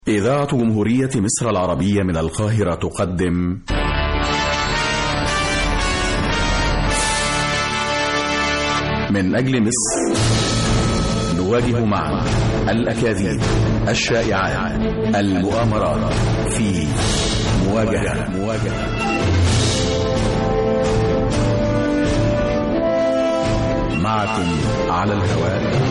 إذاعة جمهورية مصر العربية من القاهرة تقدم من أجل مصر نواجه معا الأكاذيب الشائعات المؤامرات في مواجهة مواجهة معكم على الهواء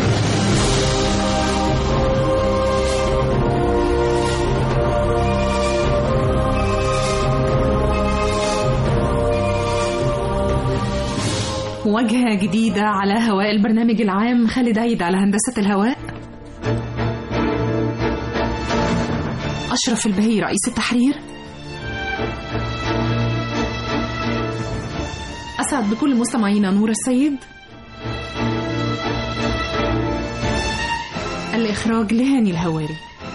مواجهة جديدة على هواء البرنامج العام خالد عيد على هندسة الهواء أشرف البهي رئيس التحرير أسعد بكل مستمعينا نور السيد الإخراج لهاني الهواري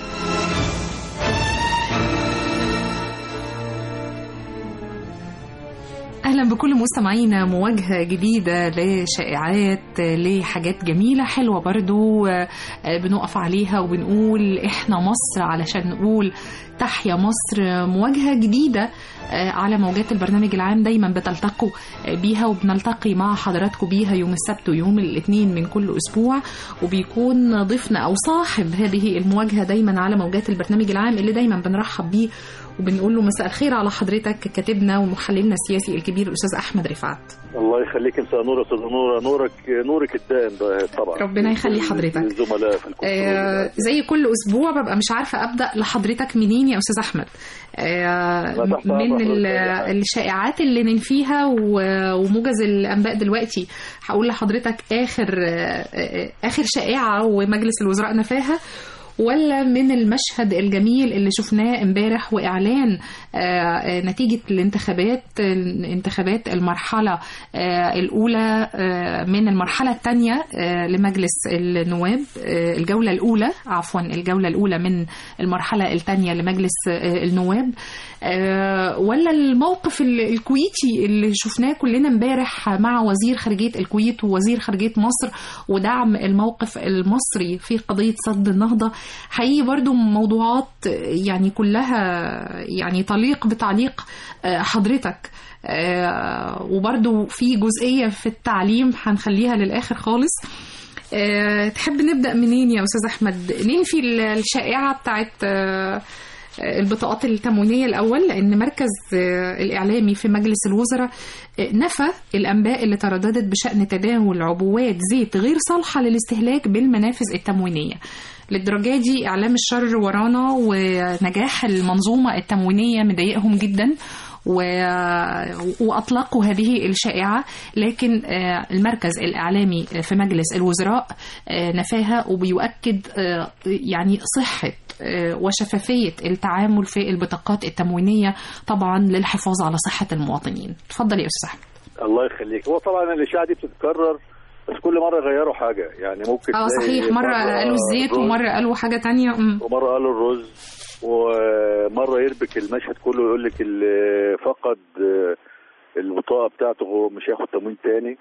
اهلا بكل مستمعينا مواجهه جديده لشائعات لحاجات جميله حلوه برضو بنقف عليها وبنقول احنا مصر علشان نقول تحيا مصر مواجهه جديده على موجات البرنامج العام دايما بتلتقوا بيها وبنلتقي مع حضراتكم بيها يوم السبت ويوم الاثنين من كل اسبوع وبيكون ضيفنا او صاحب هذه المواجهه دايما على موجات البرنامج العام اللي دايما بنرحب بيه وبنقول له مساء الخير على حضرتك كاتبنا ومحللنا السياسي الكبير الاستاذ احمد رفعت الله يخليك مساء نور استاذ نوره نورك نورك الدائم طبعا ربنا يخلي حضرتك الزملاء في آه زي كل اسبوع ببقى مش عارفه ابدا لحضرتك منين يا استاذ احمد آه من الشائعات اللي ننفيها وموجز الانباء دلوقتي هقول لحضرتك اخر آه اخر شائعه ومجلس الوزراء نفاها ولا من المشهد الجميل اللي شفناه امبارح واعلان نتيجه الانتخابات انتخابات المرحله الاولى من المرحله الثانيه لمجلس النواب الجوله الاولى عفوا الجوله الاولى من المرحله الثانيه لمجلس النواب ولا الموقف الكويتي اللي شفناه كلنا امبارح مع وزير خارجيه الكويت ووزير خارجيه مصر ودعم الموقف المصري في قضيه سد النهضه حقيقي برضو موضوعات يعني كلها يعني تليق بتعليق حضرتك وبرضو في جزئية في التعليم هنخليها للآخر خالص تحب نبدأ منين يا أستاذ أحمد ننفي الشائعة بتاعت البطاقات التموينية الأول لأن مركز الإعلامي في مجلس الوزراء نفى الأنباء اللي ترددت بشأن تداول عبوات زيت غير صالحة للاستهلاك بالمنافذ التموينية للدرجة دي إعلام الشر ورانا ونجاح المنظومة التموينية مضايقهم جدا و... وأطلقوا هذه الشائعة لكن المركز الإعلامي في مجلس الوزراء نفاها وبيؤكد يعني صحة وشفافية التعامل في البطاقات التموينية طبعا للحفاظ على صحة المواطنين تفضل يا أستاذ الله يخليك هو طبعا الإشاعة دي بتتكرر بس كل مره يغيروا حاجه يعني ممكن اه صحيح مره قالوا الزيت ومره قالوا حاجه تانية م. ومره قالوا الرز ومره يربك المشهد كله يقول لك اللي فقد البطاقه بتاعته مش هياخد تموين تاني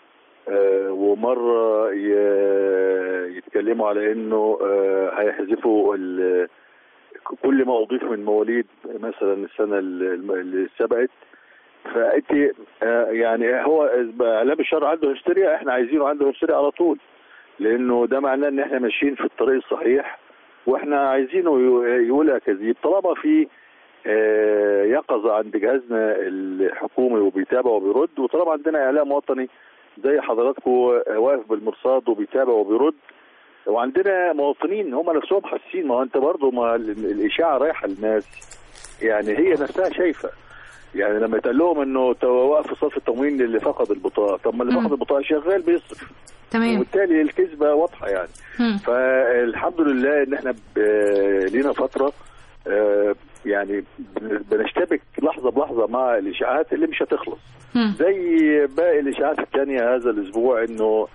ومره يتكلموا على انه هيحذفوا كل ما اضيف من مواليد مثلا السنه اللي سبقت فانت يعني هو اعلام الشر عنده هستيريا احنا عايزينه عنده هستيريا على طول لانه ده معناه ان احنا ماشيين في الطريق الصحيح واحنا عايزينه يقول اكاذيب طالما في يقظه عند جهازنا الحكومي وبيتابع وبيرد وطالما عندنا اعلام وطني زي حضراتكم واقف بالمرصاد وبيتابع وبيرد وعندنا مواطنين هم نفسهم حاسين ما هو انت برضه ما الاشاعه رايحه للناس يعني هي نفسها شايفه يعني لما يتقال لهم انه وقف صرف التموين للي فقد البطاقه طب ما اللي فقد البطاقه شغال بيصرف تمام وبالتالي الكذبه واضحه يعني مم. فالحمد لله ان احنا لينا فتره يعني بنشتبك لحظه بلحظه مع الاشاعات اللي مش هتخلص مم. زي باقي الاشاعات الثانيه هذا الاسبوع انه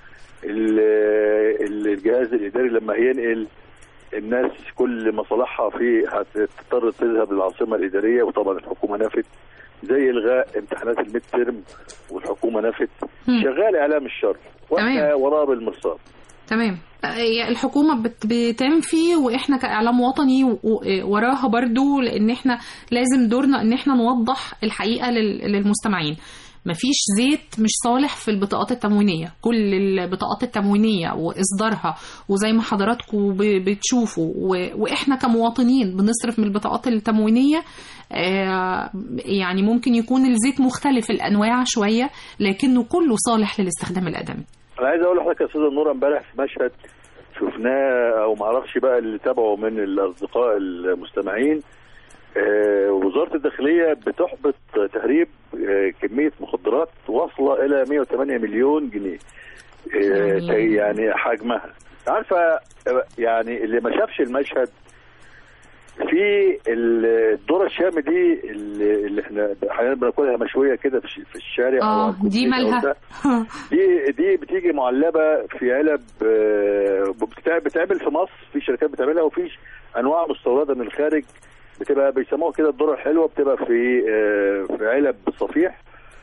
الجهاز الاداري لما هينقل الناس كل مصالحها في هتضطر تذهب للعاصمه الاداريه وطبعا الحكومه نفت زي الغاء امتحانات الميد ترم والحكومه نفت مم. شغال اعلام الشر واحنا تمام. وراه بالمرصاد تمام آه، الحكومة بت- بتنفي واحنا كإعلام وطني و- و- وراها برضو لان احنا لازم دورنا ان احنا نوضح الحقيقة لل- للمستمعين مفيش زيت مش صالح في البطاقات التموينية كل البطاقات التموينية وإصدارها وزي ما حضراتكم ب- بتشوفوا و- وإحنا كمواطنين بنصرف من البطاقات التموينية آه، يعني ممكن يكون الزيت مختلف الأنواع شوية لكنه كله صالح للاستخدام الآدمي انا عايز اقول لحضرتك يا استاذه نور امبارح في مشهد شفناه او ما اعرفش بقى اللي تابعوا من الاصدقاء المستمعين آه، وزاره الداخليه بتحبط تهريب آه، كميه مخدرات واصله الى 108 مليون جنيه آه، يعني- يعني حجمها عارفه آه، يعني اللي ما شافش المشهد في الذره الشام دي اللي اللي احنا احيانا بناكلها مشويه كده في الش- في الشارع أو على اه الكورنيش دي أو مالها ده. دي دي بتيجي معلبه في علب آه، بتتع- بتتعمل في مصر في شركات بتعملها وفي انواع مستورده من الخارج بتبقى بيسموها كده الذره الحلوه بتبقى في آه، في علب صفيح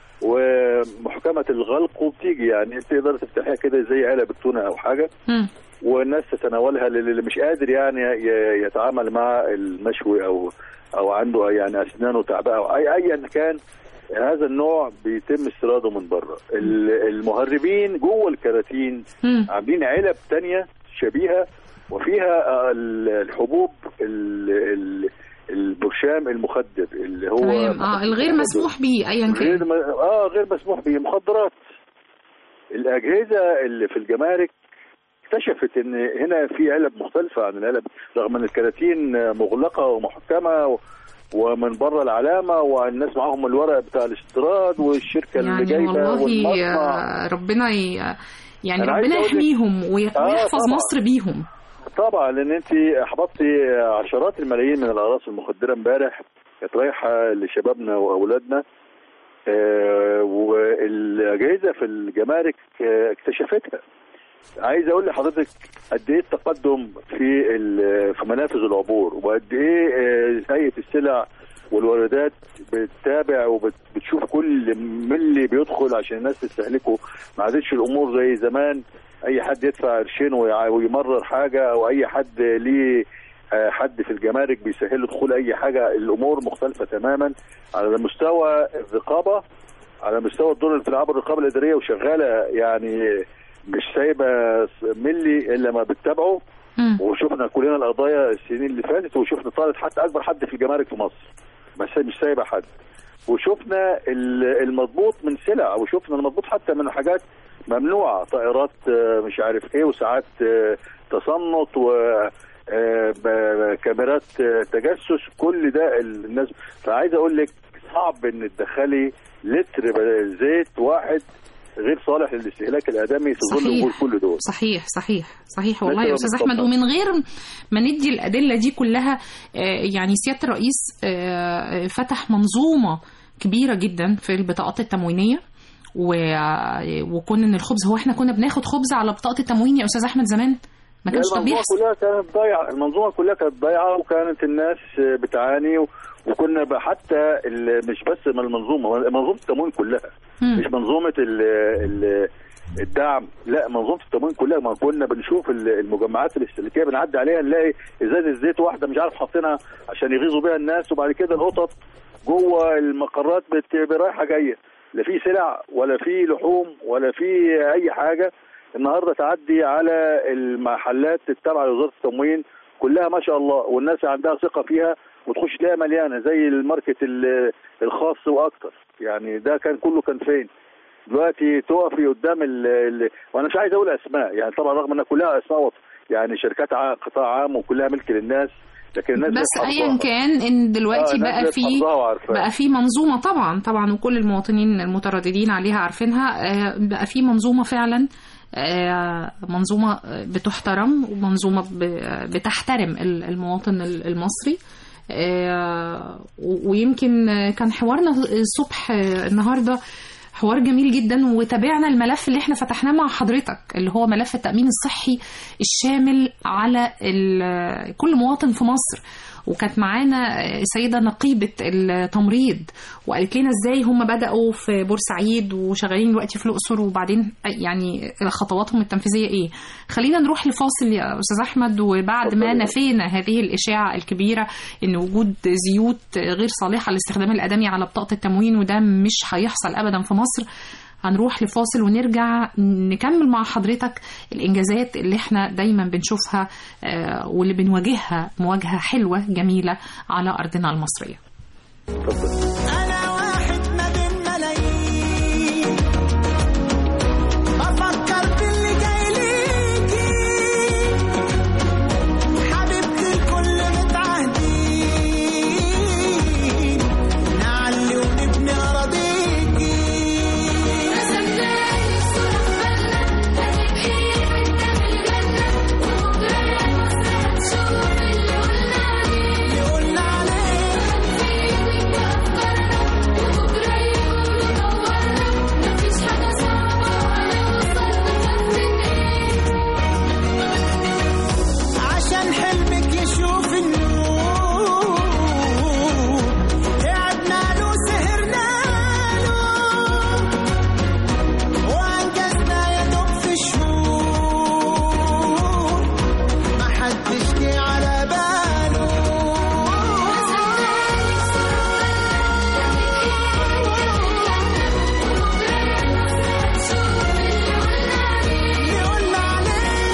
ومحكمه الغلق وبتيجي يعني تقدر تفتحها كده زي علب التونه او حاجه مم. والناس تتناولها للي مش قادر يعني ي- يتعامل مع المشوي او او عنده يعني اسنانه تعبانه او اي ايا كان هذا النوع بيتم استيراده من بره ال- المهربين جوه الكراتين مم. عاملين علب تانية شبيهة وفيها آه، ال- الحبوب ال- ال- البرشام المخدر اللي هو تمام اه الغير مسموح به ايا غير كان م... اه غير مسموح به مخدرات الاجهزه اللي في الجمارك اكتشفت ان هنا في علب مختلفه عن العلب رغم ان الكراتين مغلقه ومحكمه و... ومن بره العلامه والناس معاهم الورق بتاع الاستيراد والشركه اللي يعني جايبه والله والمصنع آه، ربنا ي... يعني أنا عايز ربنا أقول لك- يحميهم وي- آه، ويحفظ طبعا. مصر بيهم طبعا لان انت احبطتي عشرات الملايين من الاغراض المخدره امبارح كانت رايحه لشبابنا واولادنا آه، والاجهزه في الجمارك آه، اكتشفتها عايز اقول لحضرتك قد ايه التقدم في ال- في منافذ العبور وقد ايه آه، هيئه السلع والواردات بتتابع وبتشوف كل ملي بيدخل عشان الناس تستهلكه ما عادتش الامور زي زمان اي حد يدفع قرشين ويع- ويمرر حاجه او اي حد ليه آه، حد في الجمارك بيسهل له دخول اي حاجه الامور مختلفه تماما على مستوى الرقابه على مستوى الدور اللي بتلعبه الرقابه الاداريه وشغاله يعني مش سايبه ملي الا ما بتتابعه مم. وشفنا كلنا القضايا السنين اللي فاتت وشفنا طالت حتى اكبر حد في الجمارك في مصر بس مش سايبه حد وشفنا ال- المضبوط من سلع وشفنا المضبوط حتى من حاجات ممنوعه طائرات آه، مش عارف ايه وساعات آه، تصنت و آه، ب- كاميرات آه، تجسس كل ده الناس فعايز اقول لك صعب ان تدخلي لتر ب- زيت واحد غير صالح للاستهلاك الادمي في ظل صحيح. وجود كل دول صحيح صحيح صحيح والله مثلاً يا استاذ بالطبع. احمد ومن غير ما ندي الادله دي كلها آه، يعني سياده الرئيس آه، فتح منظومه كبيره جدا في البطاقات التموينيه و- وكون ان الخبز هو احنا كنا بناخد خبز على بطاقه التموين يا استاذ احمد زمان ما كانش ده المنظومه بيحصل كلها كانت ضايعه المنظومه كلها كانت ضايعه وكانت الناس بتعاني و- وكنا بقى حتى ال- مش بس من المنظومه منظومه التموين كلها مم. مش منظومه ال ال الدعم لا منظومه التموين كلها ما كنا بنشوف ال- المجمعات الاستهلاكيه بنعدي عليها نلاقي ازازه زيت واحده مش عارف حاطينها عشان يغيظوا بيها الناس وبعد كده القطط جوه المقرات بت- رايحه جايه لا في سلع ولا في لحوم ولا في اي حاجه النهارده تعدي على المحلات التابعه لوزاره التموين كلها ما شاء الله والناس عندها ثقه فيها وتخش تلاقيها مليانه زي الماركت ال- الخاص واكتر يعني ده كان كله كان فين دلوقتي تقفي قدام ال ال وانا مش عايز اقول اسماء يعني طبعا رغم انها كلها اسماء وط- يعني شركات ع- قطاع عام وكلها ملك للناس لكن الناس بس بقت ايا حافظاها. كان ان دلوقتي آه، الناس بقى بقت في حافظاها وعارفاها. بقى في منظومه طبعا طبعا وكل المواطنين المترددين عليها عارفينها آه، بقى في منظومه فعلا آه، منظومه آه، بتحترم ومنظومه ب- بتحترم ال- المواطن ال- المصري آه، و- ويمكن آه، كان حوارنا الصبح آه، النهارده حوار جميل جدا وتابعنا الملف اللي احنا فتحناه مع حضرتك اللي هو ملف التأمين الصحي الشامل على ال- كل مواطن في مصر وكانت معانا سيده نقيبه التمريض وقالت لنا ازاي هم بداوا في بورسعيد وشغالين دلوقتي في الاقصر وبعدين يعني خطواتهم التنفيذيه ايه خلينا نروح لفاصل يا استاذ احمد وبعد ما نفينا هذه الاشاعه الكبيره ان وجود زيوت غير صالحه لاستخدام الادمي على بطاقه التموين وده مش هيحصل ابدا في مصر هنروح لفاصل ونرجع نكمل مع حضرتك الانجازات اللي احنا دايما بنشوفها واللي بنواجهها مواجهه حلوه جميله على ارضنا المصريه أنا واحد ما بين ملايين بفكر في اللي جاي ليكي حبيبتي الكل متعهدين نعلي ونبني أراضيكي اللي قلنا عليه عشان حلمك يشوف النور قعدنا له سهرنا له وانجزنا يا دوب في شهور ما حدش جه على باله اللي قلنا عليه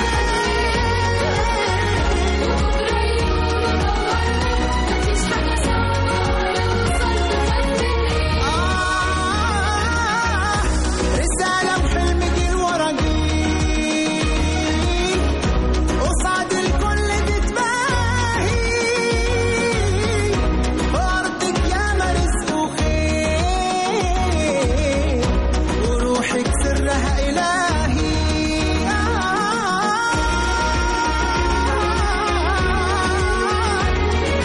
آه رسالة وحلم جيل ورا جيل قصاد الكل تتباهي بأرضك يا رزق وخير وروحك سرها إلهي آه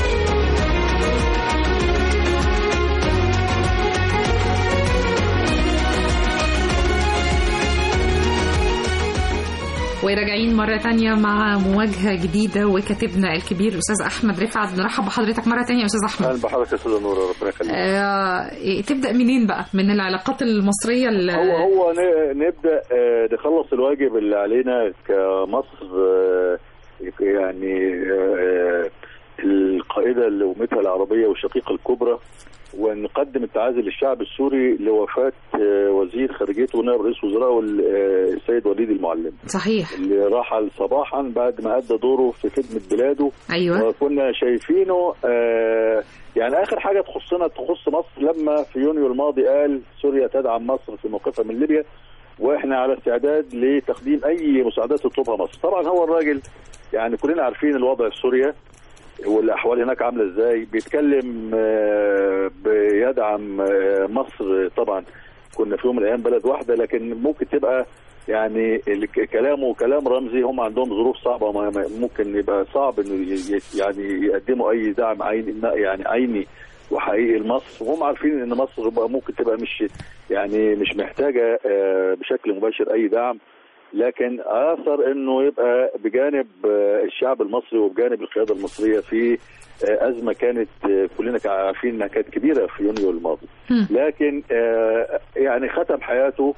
وراجعين مرة تانية مع مواجهة جديدة وكاتبنا الكبير أستاذ أحمد رفعت نرحب بحضرتك مرة تانية يا أستاذ أحمد اهلا بحضرتك يا استاذه نوره ربنا يخليك آه إيه، تبدأ منين بقى من العلاقات المصرية ال- هو هو ن- نبدا آه، نخلص الواجب اللي علينا كمصر آه، يعني آه، القائده لامتها العربيه والشقيقه الكبرى ونقدم التعازي للشعب السوري لوفاه آه، وزير خارجيته ونائب رئيس وزراء السيد وليد المعلم صحيح اللي رحل صباحا بعد ما ادى دوره في خدمه بلاده أيوة وكنا شايفينه آه يعني اخر حاجه تخصنا تخص مصر لما في يونيو الماضي قال سوريا تدعم مصر في موقفها من ليبيا واحنا على استعداد لتقديم اي مساعدات تطلبها مصر طبعا هو الراجل يعني كلنا عارفين الوضع في سوريا والاحوال هناك عامله ازاي بيتكلم آه، بيدعم آه، مصر طبعا كنا في يوم من الايام بلد واحده لكن ممكن تبقى يعني الك- كلامه كلام رمزي هم عندهم ظروف صعبه ما- ما- ممكن يبقى صعب انه ي- ي- يعني يقدموا اي دعم عيني يعني عيني وحقيقي لمصر وهم عارفين ان مصر بقى ممكن تبقى مش يعني مش محتاجه آه، بشكل مباشر اي دعم لكن اثر انه يبقى بجانب آه، الشعب المصري وبجانب القياده المصريه في آه، ازمه كانت آه، كلنا كا- عارفين انها كانت كبيره في يونيو الماضي هم. لكن آه، يعني ختم حياته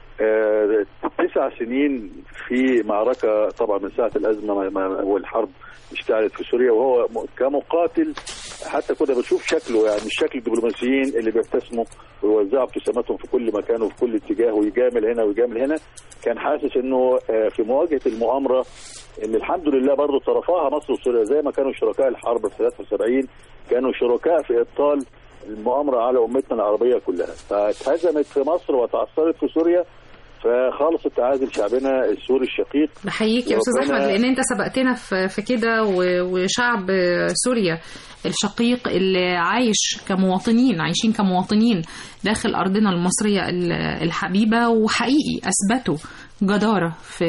آه، تسع سنين في معركة طبعا من ساعة الأزمة ما- ما- والحرب اشتعلت في سوريا وهو م- كمقاتل حتى كنا بنشوف شكله يعني مش شكل الدبلوماسيين اللي بيبتسموا ويوزعوا ابتساماتهم في كل مكان وفي كل اتجاه ويجامل هنا ويجامل هنا كان حاسس انه آه، في مواجهة المؤامرة ان الحمد لله برضه طرفاها مصر وسوريا زي ما كانوا شركاء الحرب في 73 كانوا شركاء في ابطال المؤامره على امتنا العربيه كلها فاتهزمت في مصر وتعثرت في سوريا فخالص التعازي لشعبنا السوري الشقيق بحييك يا استاذ ربنا- احمد لان انت سبقتنا في في كده و- وشعب سوريا الشقيق اللي عايش كمواطنين عايشين كمواطنين داخل ارضنا المصريه ال- الحبيبه وحقيقي اثبتوا جداره في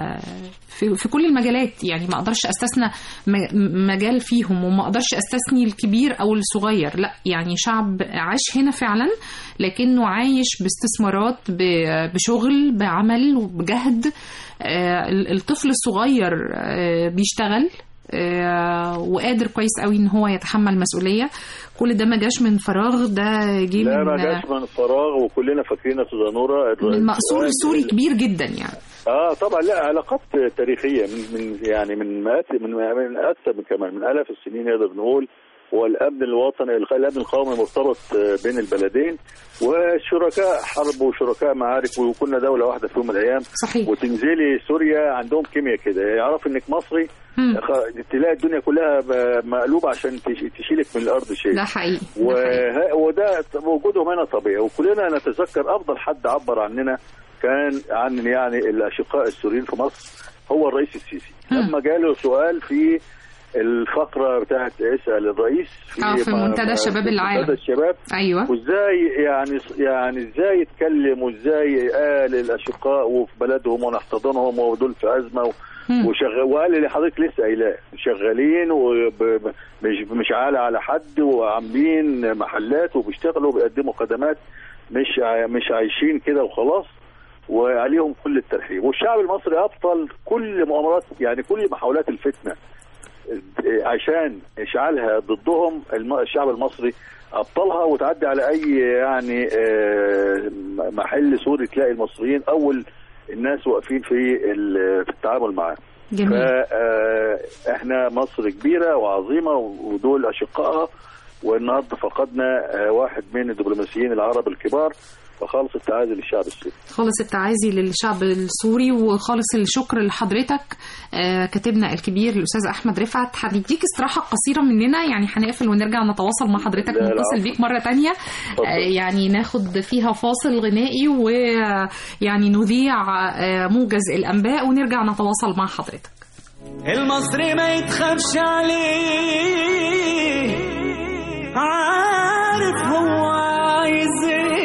في في كل المجالات يعني ما اقدرش استثنى م- مجال فيهم وما اقدرش استثني الكبير او الصغير لا يعني شعب عاش هنا فعلا لكنه عايش باستثمارات ب- بشغل بعمل وبجهد آه، ال- الطفل الصغير آه، بيشتغل آه، وقادر كويس قوي ان هو يتحمل مسؤوليه كل ده ما جاش من فراغ ده جه لا ما من جاش من فراغ وكلنا فاكرين يا استاذه نوره من مقصور سوري كبير جدا يعني اه طبعا لا علاقات تاريخيه من من يعني من مئات من من اكثر من كمان من الاف السنين نقدر نقول والامن الوطني الامن القومي مرتبط بين البلدين وشركاء حرب وشركاء معارك وكنا دوله واحده في يوم من الايام صحيح وتنزلي سوريا عندهم كيمياء كده يعرف انك مصري مم. خ- تلاقي الدنيا كلها ب- مقلوبه عشان تش- تشيلك من الارض شيء ده حقيقي ده وه- حقيقي. وده وجودهم هنا طبيعي وكلنا نتذكر افضل حد عبر عننا كان عن يعني الاشقاء السوريين في مصر هو الرئيس السيسي مم. لما جاله سؤال في الفقره بتاعت اسال الرئيس آه، في ما- منتدى ما- شباب في العالم. منتدى الشباب ايوه وازاي يعني يعني ازاي يتكلم وازاي قال الاشقاء وفي بلدهم ونحتضنهم ودول في ازمه و- مم. وشغال وقال اللي حضرتك لسه قايلاه شغالين ومش مش عالة على حد وعاملين محلات وبيشتغلوا وبيقدموا خدمات مش ع- مش عايشين كده وخلاص وعليهم كل الترحيب والشعب المصري ابطل كل مؤامرات يعني كل محاولات الفتنه عشان اشعالها ضدهم الم- الشعب المصري ابطلها وتعدي على اي يعني آه، محل سوري تلاقي المصريين اول الناس واقفين في ال- في التعامل معاه جميل فاحنا مصر كبيره وعظيمه ودول اشقائها والنهارده فقدنا آه، واحد من الدبلوماسيين العرب الكبار فخالص التعازي للشعب السوري خالص التعازي للشعب السوري وخالص الشكر لحضرتك آه، كاتبنا الكبير الاستاذ احمد رفعت هنديك استراحه قصيره مننا يعني هنقفل ونرجع نتواصل مع حضرتك لا، لا، ونتصل عفوا. بيك مره تانية اتفضل. آه، يعني ناخد فيها فاصل غنائي ويعني نذيع آه، موجز الانباء ونرجع نتواصل مع حضرتك المصري ما يتخافش عليه عارف هو عايز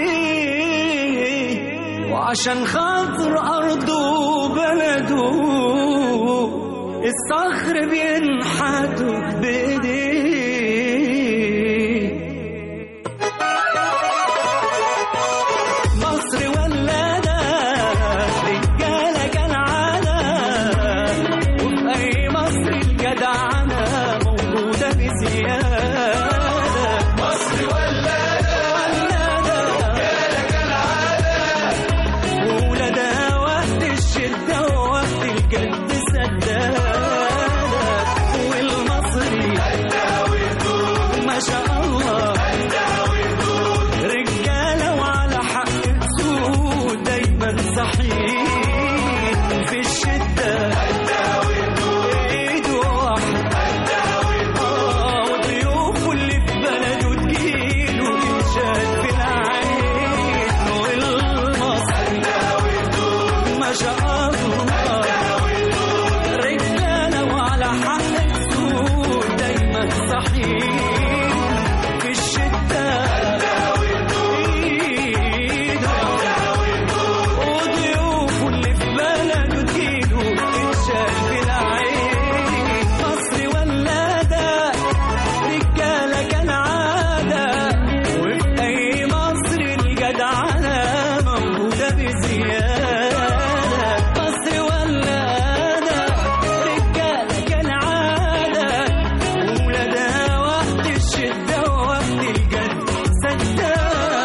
ايه وعشان خاطر ارضه وبلده الصخر بينحتوا بايديه مصر ولادة رجالة كالعادة وفي أي مصر الجدعنة موجودة بزيادة مصر ولادة رجالة كالعادة وولادها وقت الشدة ووقت الجد سدادة والمصري ما شاء الله رجالة وعلى حق تسود دايما صحيح في الشدة ايده واحدة آه، وضيوفه اللي في بلده تجيله تنشال في العين والمصري ما شاء الله رجالة وعلى حق تسود دايما صحيح في الشدة وضيوفه اللي في بلده تجيله تتشال في العين مصر ولادة رجالة كالعادة وفي أي مصر الجدعنة موجودة بزيادة مصر ولادة رجالة كالعادة وولادها وقت الشدة ووقت الجد سدادة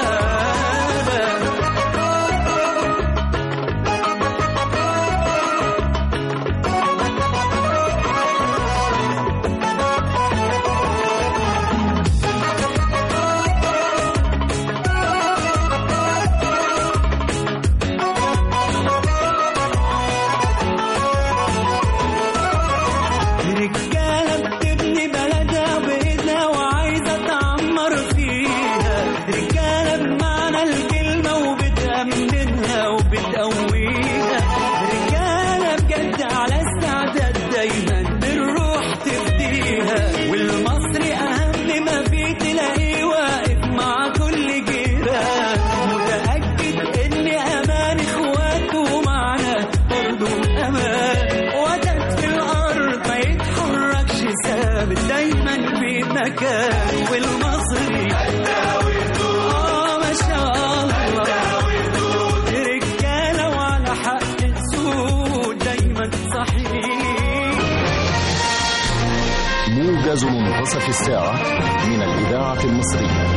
رجالة بتبني بلدها بإيدها وعايزة تعمر فيها رجالة بمعنى الكلمة وبتأمنها وبتقويها رجالة بجد على استعداد دايما بالروح تفديها والمصري أهم ما فيه تلاقيه واقف مع كل جيران متأكد إن أمان إخواته معنا برضه أمان وجد في الأرض ما يتحركش ثابت دايما في مكان والمصري آه ما شاء الله رجالة وعلى حق تسود دايما صحيح موجز منتصف الساعة من الإذاعة المصرية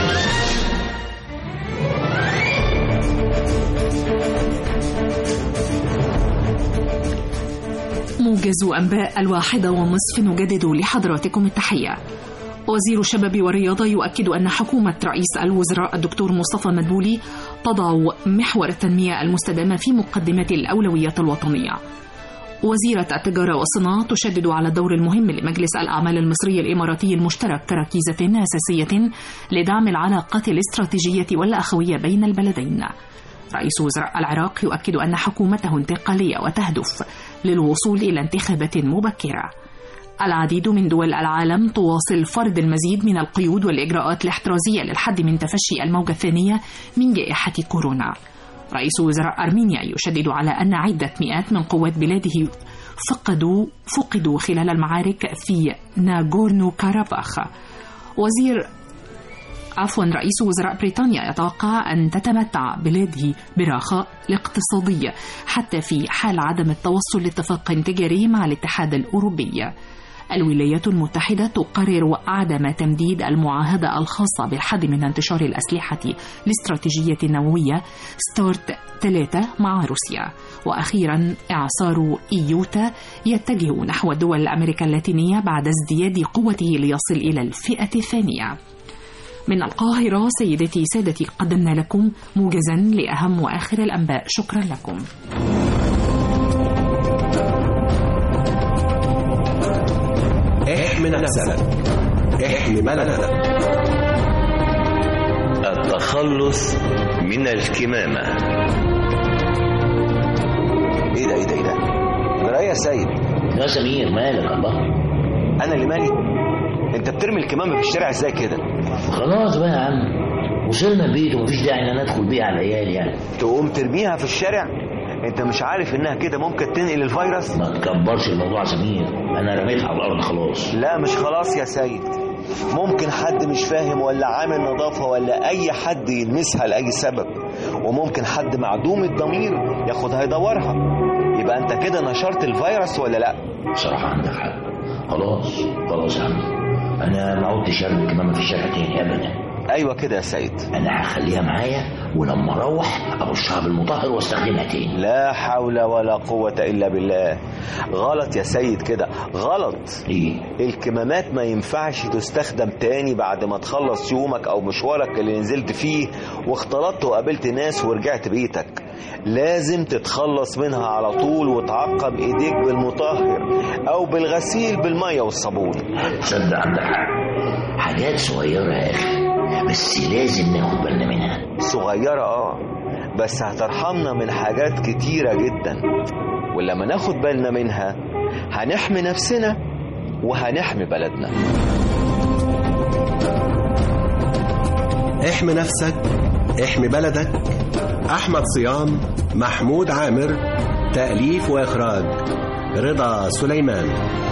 موجز أنباء الواحدة ونصف نجدد لحضراتكم التحية وزير الشباب والرياضة يؤكد أن حكومة رئيس الوزراء الدكتور مصطفى مدبولي تضع محور التنمية المستدامة في مقدمة الأولوية الوطنية وزيرة التجارة والصناعة تشدد على الدور المهم لمجلس الأعمال المصري الإماراتي المشترك كركيزة أساسية لدعم العلاقات الاستراتيجية والأخوية بين البلدين رئيس وزراء العراق يؤكد أن حكومته انتقالية وتهدف للوصول إلى انتخابات مبكرة العديد من دول العالم تواصل فرض المزيد من القيود والإجراءات الاحترازية للحد من تفشي الموجة الثانية من جائحة كورونا رئيس وزراء أرمينيا يشدد على أن عدة مئات من قوات بلاده فقدوا فقدوا خلال المعارك في ناغورنو كاراباخ وزير عفوا رئيس وزراء بريطانيا يتوقع أن تتمتع بلاده برخاء الاقتصادي حتى في حال عدم التوصل لاتفاق تجاري مع الاتحاد الأوروبي الولايات المتحدة تقرر عدم تمديد المعاهدة الخاصة بالحد من انتشار الأسلحة الاستراتيجية النووية ستارت 3 مع روسيا وأخيرا إعصار إيوتا يتجه نحو دول أمريكا اللاتينية بعد ازدياد قوته ليصل إلى الفئة الثانية من القاهرة سيدتي سادتي قدمنا لكم موجزا لأهم وآخر الأنباء شكرا لكم احمي نفسك احمي بلدك التخلص من الكمامة ايه ده ايه ده ايه ده ده يا سيد يا سمير مالك الله انا اللي مالي انت بترمي الكمامه في الشارع ازاي كده خلاص بقى يا عم وصلنا البيت ومفيش داعي ان انا ادخل بيها على العيال يعني تقوم ترميها في الشارع انت مش عارف انها كده ممكن تنقل الفيروس ما تكبرش الموضوع يا سمير انا رميتها على الارض خلاص لا مش خلاص يا سيد ممكن حد مش فاهم ولا عامل نظافة ولا أي حد يلمسها لأي سبب وممكن حد معدوم الضمير ياخدها يدورها يبقى أنت كده نشرت الفيروس ولا لأ؟ بصراحة عندك حق خلاص خلاص يا عم أنا ما عدتش أرمي الكمامة في الشارع تاني أبدا أيوة كده يا سيد أنا هخليها معايا ولما أروح أرشها بالمطهر واستخدمها تاني لا حول ولا قوة إلا بالله غلط يا سيد كده غلط إيه؟ الكمامات ما ينفعش تستخدم تاني بعد ما تخلص يومك أو مشوارك اللي نزلت فيه واختلطت وقابلت ناس ورجعت بيتك لازم تتخلص منها على طول وتعقم ايديك بالمطهر او بالغسيل بالميه والصابون تصدق عندك حق حاجات صغيرة يا أخي بس لازم ناخد بالنا منها صغيرة اه بس هترحمنا من حاجات كتيرة جدا ولما ناخد بالنا منها هنحمي نفسنا وهنحمي بلدنا احمي نفسك احمي بلدك احمد صيام محمود عامر تأليف واخراج رضا سليمان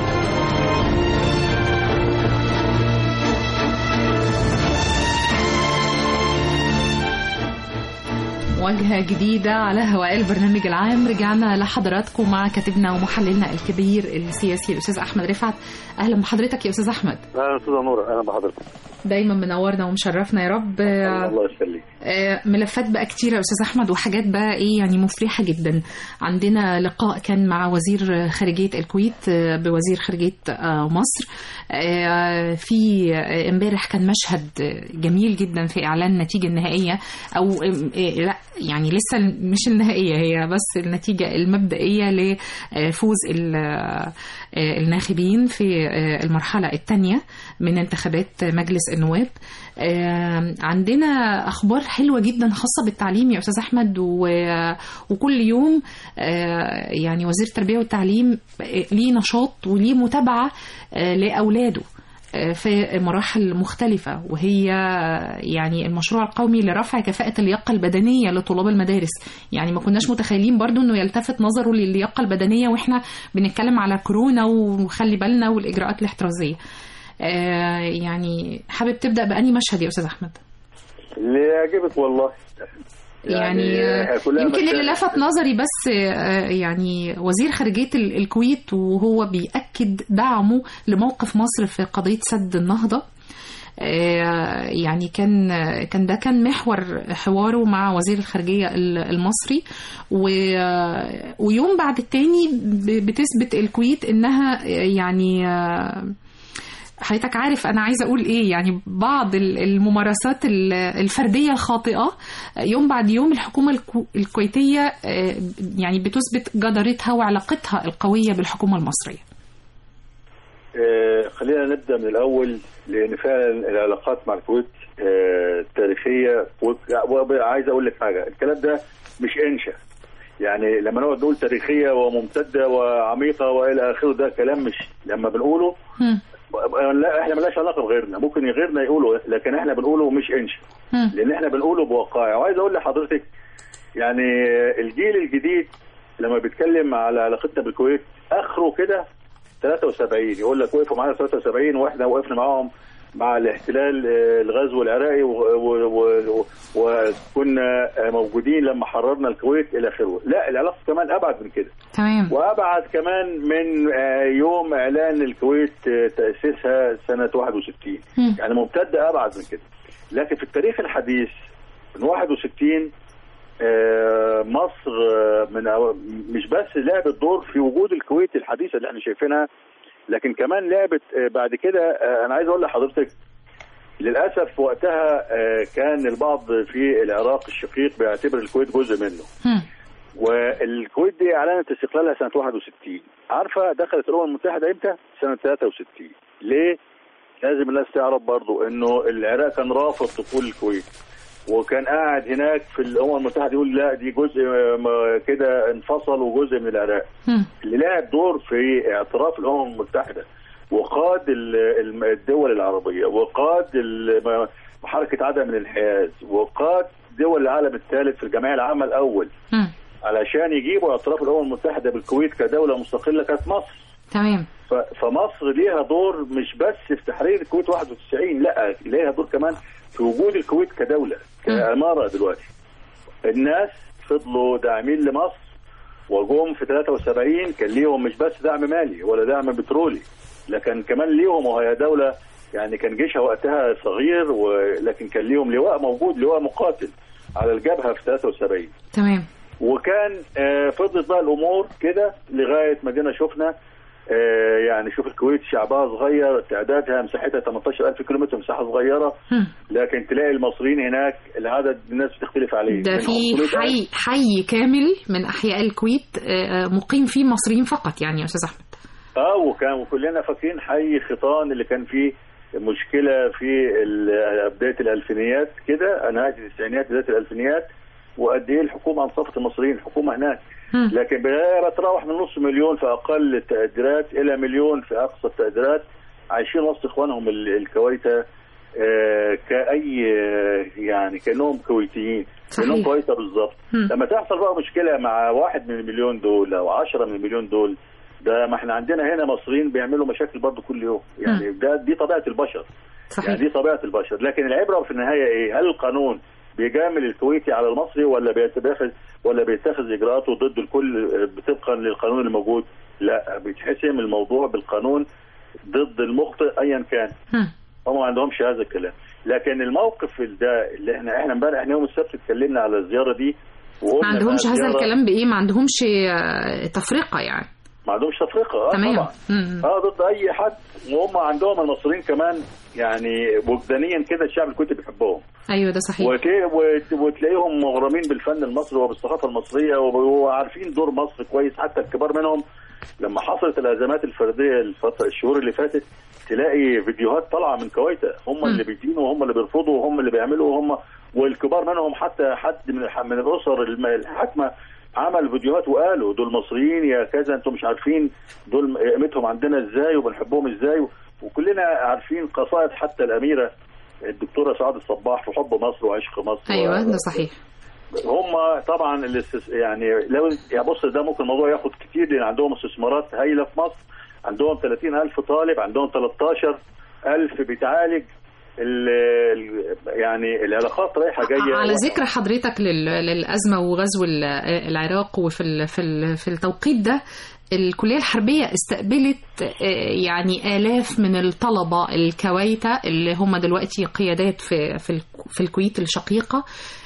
مواجهة جديدة على هواء البرنامج العام رجعنا لحضراتكم مع كاتبنا ومحللنا الكبير السياسي الأستاذ أحمد رفعت أهلا بحضرتك يا أستاذ أحمد اهلا استاذه نور اهلا بحضرتك دايما منورنا ومشرفنا يا رب الله يخليك آه، ملفات بقى كتيرة يا أستاذ أحمد وحاجات بقى إيه يعني مفرحة جدا عندنا لقاء كان مع وزير خارجية الكويت آه، بوزير خارجية آه، مصر آه، في آه، امبارح كان مشهد جميل جدا في إعلان النتيجة النهائية أو آه، لا يعني لسه مش النهائية هي بس النتيجة المبدئية لفوز ال- آه، الناخبين في آه، المرحلة الثانية من انتخابات مجلس النواب آه، عندنا اخبار حلوه جدا خاصه بالتعليم يا استاذ احمد و- وكل يوم آه، يعني وزير التربيه والتعليم آه، ليه نشاط وليه متابعه آه، لاولاده آه، في مراحل مختلفة وهي آه، يعني المشروع القومي لرفع كفاءة اللياقة البدنية لطلاب المدارس يعني ما كناش متخيلين برضو انه يلتفت نظره للياقة البدنية واحنا بنتكلم على كورونا وخلي بالنا والإجراءات الاحترازية آه، يعني حابب تبدأ بأني مشهد يا أستاذ أحمد اللي يعجبك والله يعني آه، كلها يمكن اللي مشاكل. لفت نظري بس آه، يعني وزير خارجية ال- الكويت وهو بيأكد دعمه لموقف مصر في قضية سد النهضة آه، يعني كان كان ده كان محور حواره مع وزير الخارجية ال- المصري و- ويوم بعد التاني ب- بتثبت الكويت انها يعني آه، حضرتك عارف انا عايزه اقول ايه يعني بعض ال- الممارسات ال- الفرديه الخاطئه يوم بعد يوم الحكومه الكو- الكويتيه آه، يعني بتثبت جدارتها وعلاقتها القويه بالحكومه المصريه آه، خلينا نبدا من الاول لان فعلا العلاقات مع الكويت آه، تاريخيه وعايز اقول لك حاجه الكلام ده مش انشا يعني لما نقعد نقول تاريخيه وممتده وعميقه والى اخره ده كلام مش لما بنقوله لا احنا مالناش علاقه بغيرنا ممكن غيرنا يقولوا لكن احنا بنقوله مش انشا لان احنا بنقوله بوقائع وعايز اقول لحضرتك يعني الجيل الجديد لما بيتكلم على علاقتنا بالكويت اخره كده 73 يقول لك وقفوا معانا 73 واحنا وقفنا معاهم مع الاحتلال آه، الغزو العراقي و- و- و- وكنا آه، موجودين لما حررنا الكويت الى اخره لا العلاقه كمان ابعد من كده تمام وابعد كمان من آه، يوم اعلان الكويت آه، تاسيسها سنه 61 مم. يعني ممتده ابعد من كده لكن في التاريخ الحديث من 61 آه، مصر آه، من أو- مش بس لعبت دور في وجود الكويت الحديثه اللي احنا شايفينها لكن كمان لعبت آه، بعد كده آه، انا عايز اقول لحضرتك للاسف وقتها آه، كان البعض في العراق الشقيق بيعتبر الكويت جزء منه والكويت دي اعلنت استقلالها سنه 61 عارفه دخلت الامم المتحده امتى؟ سنه 63 ليه؟ لازم الناس تعرف برضو انه العراق كان رافض دخول الكويت وكان قاعد هناك في الامم المتحده يقول لا دي جزء آه، كده انفصل وجزء من العراق اللي لعب دور في اعتراف الامم المتحده وقاد ال- الم- الدول العربيه وقاد ال- حركه عدم الانحياز وقاد دول العالم الثالث في الجمعيه العامه الاول علشان يجيبوا اعتراف الامم المتحده بالكويت كدوله مستقله كانت مصر تمام ف- فمصر ليها دور مش بس في تحرير الكويت 91 لا ليها دور كمان في وجود الكويت كدوله كاماره دلوقتي الناس فضلوا داعمين لمصر وجم في 73 كان ليهم مش بس دعم مالي ولا دعم بترولي لكن كمان ليهم وهي دوله يعني كان جيشها وقتها صغير ولكن كان ليهم لواء موجود لواء مقاتل على الجبهه في 73 تمام وكان آه، فضلت بقى الامور كده لغايه ما جينا شفنا آه، يعني شوف الكويت شعبها صغير تعدادها مساحتها 18000 كيلومتر مساحه صغيره لكن تلاقي المصريين هناك العدد الناس بتختلف عليه ده من في 500,000 حي حي كامل من احياء الكويت آه، مقيم فيه مصريين فقط يعني يا استاذ احمد اه وكان وكلنا فاكرين حي خيطان اللي كان فيه مشكله في ال- بدايه الالفينيات كده نهايه التسعينيات بدايه الالفينيات وقد ايه الحكومه انصفت المصريين الحكومه هناك لكن بتروح من نص مليون في اقل التقديرات الى مليون في اقصى التقديرات عايشين وسط اخوانهم ال- الكويته آه، كاي آه، يعني كانهم كويتيين كانهم كويته بالظبط مم. لما تحصل بقى مشكله مع واحد من المليون دول او عشرة من المليون دول ده ما احنا عندنا هنا مصريين بيعملوا مشاكل برضو كل يوم يعني ده دي طبيعه البشر صحيح. يعني دي طبيعه البشر لكن العبره في النهايه ايه هل القانون بيجامل الكويتي على المصري ولا بيتخذ ولا بيتخذ اجراءاته ضد الكل طبقا للقانون الموجود لا بيتحسم الموضوع بالقانون ضد المخطئ ايا كان هم ما عندهمش هذا الكلام لكن الموقف ده اللي احنا احنا امبارح احنا يوم السبت اتكلمنا على الزياره دي وقلنا ما عندهمش إنها هذا زيارة- الكلام بايه ما عندهمش آه، تفرقه يعني ما عندهمش تفرقه اه تمام. طبعا مم. اه ضد اي حد وهم عندهم المصريين كمان يعني وجدانيا كده الشعب الكويتي بيحبهم ايوه ده صحيح وتلاقي- وت- وتلاقيهم مغرمين بالفن المصري وبالثقافه المصريه وب- وعارفين دور مصر كويس حتى الكبار منهم لما حصلت الازمات الفرديه الفتره الشهور اللي فاتت تلاقي فيديوهات طالعه من كويتا هم اللي بيدينوا وهم اللي بيرفضوا وهم اللي بيعملوا وهم والكبار منهم حتى حد من الح- من الاسر الم- الحاكمه عمل فيديوهات وقالوا دول مصريين يا كذا انتم مش عارفين دول قيمتهم عندنا ازاي وبنحبهم ازاي وكلنا عارفين قصائد حتى الاميره الدكتوره سعاد الصباح في حب مصر وعشق مصر ايوه ده صحيح هم طبعا الاستس... يعني لو يعني بص ده ممكن الموضوع ياخد كتير لان عندهم استثمارات هايله في مصر عندهم 30 ألف طالب عندهم 13 ألف بيتعالج ال- ال- يعني العلاقات رايحه جايه على ذكر حضرتك لل- للأزمة وغزو ال- العراق وفي ال- في ال- في التوقيت ده الكلية الحربية استقبلت آه، يعني آلاف من الطلبة الكويتة اللي هم دلوقتي قيادات في في الك- في الكويت الشقيقة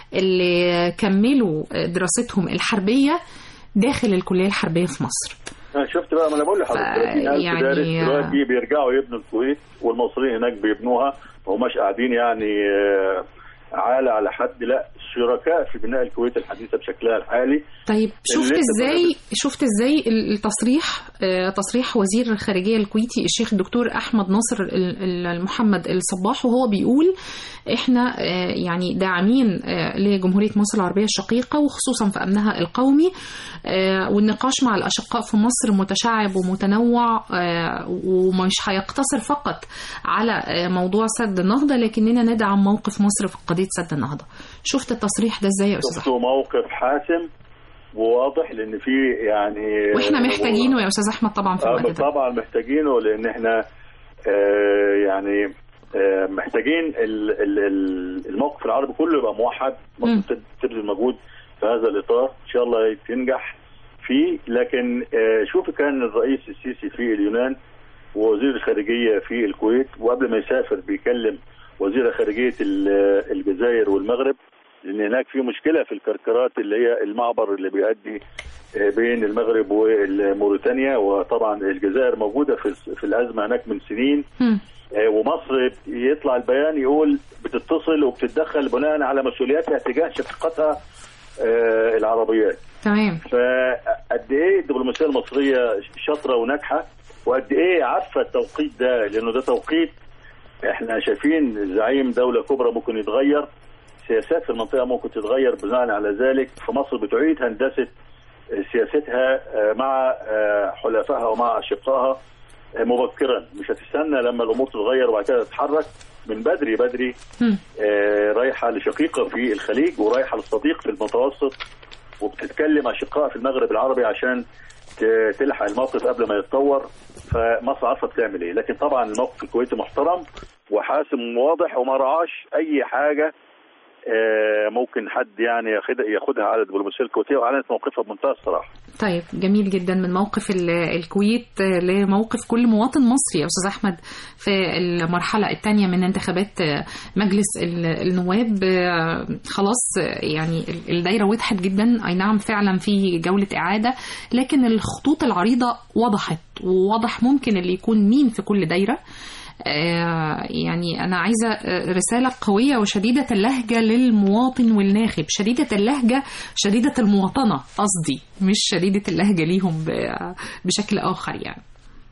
اللي كملوا دراستهم الحربية داخل الكلية الحربية في مصر انا شفت بقى ما انا بقول لحضرتك 30000 يعني- دارس دلوقتي بيرجعوا يبنوا الكويت والمصريين هناك بيبنوها ما هماش قاعدين يعني آه، عالة على حد لا شركاء في بناء الكويت الحديثة بشكلها الحالي طيب شفت اللي انت ازاي شفت ازاي التصريح آه، تصريح وزير الخارجيه الكويتي الشيخ الدكتور احمد ناصر ال- ال- محمد الصباح وهو بيقول احنا آه، يعني داعمين آه، لجمهوريه مصر العربيه الشقيقه وخصوصا في امنها القومي آه، والنقاش مع الاشقاء في مصر متشعب ومتنوع آه، ومش هيقتصر فقط على آه، موضوع سد النهضه لكننا ندعم موقف مصر في قضيه سد النهضه شفت التصريح ده ازاي يا استاذ شفتوا موقف حاسم وواضح لان في يعني واحنا محتاجينه يا استاذ احمد طبعا في آه، الوقت ده طبعا محتاجينه لان احنا آه، يعني آه، محتاجين ال- ال- ال- الموقف العربي كله يبقى موحد مصر تب- تبذل مجهود في هذا الاطار ان شاء الله تنجح فيه لكن آه، شوف كان الرئيس السيسي في اليونان ووزير الخارجيه في الكويت وقبل ما يسافر بيكلم وزير خارجيه ال- الجزائر والمغرب لان هناك في مشكله في الكركرات اللي هي المعبر اللي بيؤدي آه، بين المغرب وموريتانيا وطبعا الجزائر موجوده في في الازمه هناك من سنين آه، ومصر يطلع البيان يقول بتتصل وبتتدخل بناء على مسؤولياتها تجاه شقيقتها آه، العربيات تمام فقد ايه الدبلوماسيه المصريه شاطره وناجحه وقد ايه عارفه التوقيت ده لانه ده توقيت احنا شايفين زعيم دوله كبرى ممكن يتغير سياسات في المنطقه ممكن تتغير بناء على ذلك فمصر بتعيد هندسه سياستها آه، مع آه، حلفائها ومع اشقائها آه، مبكرا مش هتستنى لما الامور تتغير وبعد كده تتحرك من بدري بدري آه، رايحه لشقيقه في الخليج ورايحه لصديق في المتوسط وبتتكلم اشقاء في المغرب العربي عشان ت- تلحق الموقف قبل ما يتطور فمصر عارفه بتعمل ايه لكن طبعا الموقف الكويتي محترم وحاسم وواضح وما رعاش اي حاجه آه، ممكن حد يعني ياخدها ياخدها على الدبلوماسيه الكويتيه واعلنت موقفها بمنتهى الصراحه طيب جميل جدا من موقف ال- الكويت آه، لموقف كل مواطن مصري يا استاذ احمد في المرحله الثانيه من انتخابات آه، مجلس ال- النواب آه، خلاص آه، يعني ال- الدايره وضحت جدا اي نعم فعلا في جوله اعاده لكن الخطوط العريضه وضحت وواضح ممكن اللي يكون مين في كل دايره آه، يعني أنا عايزة آه، رسالة قوية وشديدة اللهجة للمواطن والناخب شديدة اللهجة شديدة المواطنة قصدي مش شديدة اللهجة ليهم ب- بشكل آخر يعني